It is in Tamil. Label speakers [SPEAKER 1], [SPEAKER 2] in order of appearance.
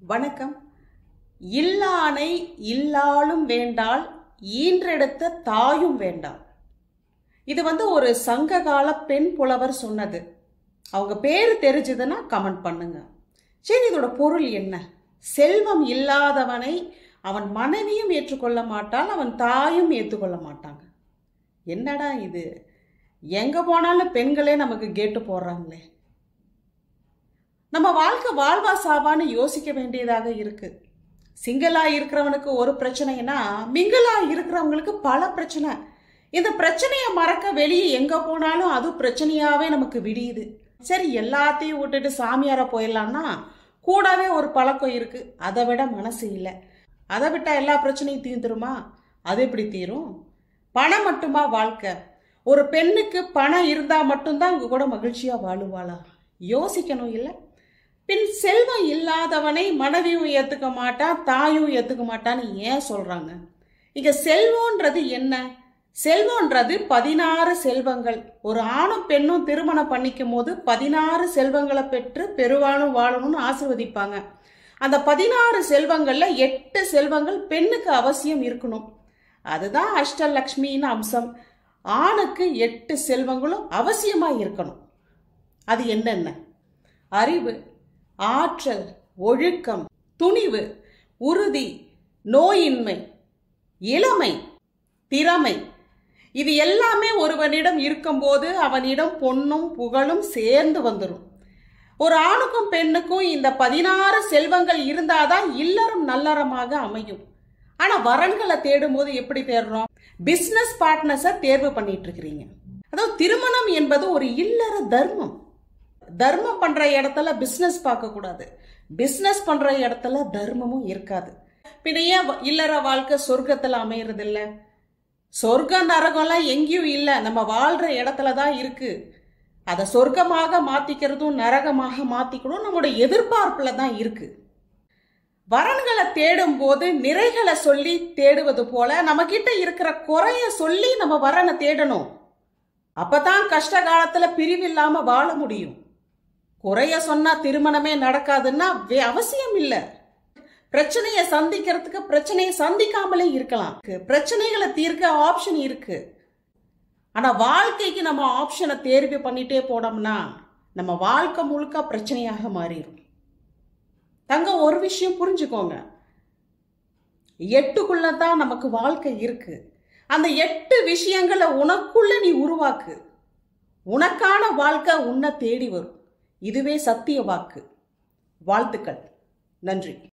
[SPEAKER 1] வணக்கம் இல்லானை இல்லாலும் வேண்டால் ஈன்றெடுத்த தாயும் வேண்டாம் இது வந்து ஒரு சங்ககால பெண் புலவர் சொன்னது அவங்க பேர் தெரிஞ்சதுன்னா கமெண்ட் பண்ணுங்க சரி இதோட பொருள் என்ன செல்வம் இல்லாதவனை அவன் மனைவியும் ஏற்றுக்கொள்ள மாட்டாள் அவன் தாயும் ஏற்றுக்கொள்ள மாட்டாங்க என்னடா இது எங்க போனாலும் பெண்களே நமக்கு கேட்டு போடுறாங்களே நம்ம வாழ்க்கை வாழ்வா சாவான்னு யோசிக்க வேண்டியதாக இருக்கு சிங்கிளா இருக்கிறவனுக்கு ஒரு பிரச்சனைனா மிங்கிளா இருக்கிறவங்களுக்கு பல பிரச்சனை இந்த பிரச்சனையை மறக்க வெளியே எங்க போனாலும் அது பிரச்சனையாவே நமக்கு விடியுது சரி எல்லாத்தையும் விட்டுட்டு சாமியார போயிடலாம்னா கூடவே ஒரு பழக்கம் இருக்கு அதை விட மனசு இல்லை அதை விட்டா எல்லா பிரச்சனையும் தீர்ந்துருமா அது எப்படி தீரும் பணம் மட்டுமா வாழ்க்கை ஒரு பெண்ணுக்கு பணம் இருந்தா மட்டும்தான் அவங்க கூட மகிழ்ச்சியா வாழுவாளா யோசிக்கணும் இல்லை பின் செல்வம் இல்லாதவனை மனைவியும் ஏத்துக்க மாட்டான் தாயும் ஏத்துக்க மாட்டான்னு ஏன் சொல்றாங்க இங்க செல்வம்ன்றது என்ன செல்வம்ன்றது பதினாறு செல்வங்கள் ஒரு ஆணும் பெண்ணும் திருமணம் பண்ணிக்கும் போது பதினாறு செல்வங்களை பெற்று பெருவானும் வாழணும்னு ஆசிர்வதிப்பாங்க அந்த பதினாறு செல்வங்கள்ல எட்டு செல்வங்கள் பெண்ணுக்கு அவசியம் இருக்கணும் அதுதான் அஷ்டலக்ஷ்மின்னு அம்சம் ஆணுக்கு எட்டு செல்வங்களும் அவசியமா இருக்கணும் அது என்னென்ன அறிவு ஆற்றல் ஒழுக்கம் துணிவு உறுதி நோயின்மை இளமை திறமை இது எல்லாமே ஒருவனிடம் இருக்கும்போது அவனிடம் பொன்னும் புகழும் சேர்ந்து வந்துடும் ஒரு ஆணுக்கும் பெண்ணுக்கும் இந்த பதினாறு செல்வங்கள் இருந்தாதான் இல்லறம் நல்லறமாக அமையும் ஆனா வரன்களை தேடும்போது எப்படி தேடுறோம் பிசினஸ் பார்ட்னர்ஸை தேர்வு பண்ணிட்டு இருக்கிறீங்க அதாவது திருமணம் என்பது ஒரு இல்லற தர்மம் தர்மம் பண்ற இடத்துல பிசினஸ் பார்க்க கூடாது பிசினஸ் பண்ற இடத்துல தர்மமும் இருக்காது பின்ன ஏன் இல்லற வாழ்க்கை சொர்க்கத்துல அமையறது இல்ல சொர்க்கம் நரகம்லாம் எங்கேயும் இல்லை நம்ம வாழ்ற இடத்துல தான் இருக்கு அதை சொர்க்கமாக மாத்திக்கிறதும் நரகமாக மாத்திக்கணும் நம்மளோட எதிர்பார்ப்புல தான் இருக்கு வரன்களை தேடும் போது நிறைகளை சொல்லி தேடுவது போல நம்ம கிட்ட இருக்கிற குறைய சொல்லி நம்ம வரனை தேடணும் அப்பதான் கஷ்ட காலத்துல பிரிவில்லாம வாழ முடியும் குறைய சொன்னா திருமணமே நடக்காதுன்னா அவசியம் இல்லை பிரச்சனையை சந்திக்கிறதுக்கு பிரச்சனையை சந்திக்காமலே இருக்கலாம் பிரச்சனைகளை தீர்க்க ஆப்ஷன் இருக்கு ஆனா வாழ்க்கைக்கு நம்ம ஆப்ஷனை தேர்வு பண்ணிட்டே போனோம்னா நம்ம வாழ்க்கை முழுக்க பிரச்சனையாக மாறிடும் தங்க ஒரு விஷயம் புரிஞ்சுக்கோங்க எட்டுக்குள்ள தான் நமக்கு வாழ்க்கை இருக்கு அந்த எட்டு விஷயங்களை உனக்குள்ள நீ உருவாக்கு உனக்கான வாழ்க்கை உன்னை தேடி வரும் இதுவே சத்திய வாக்கு வாழ்த்துக்கள் நன்றி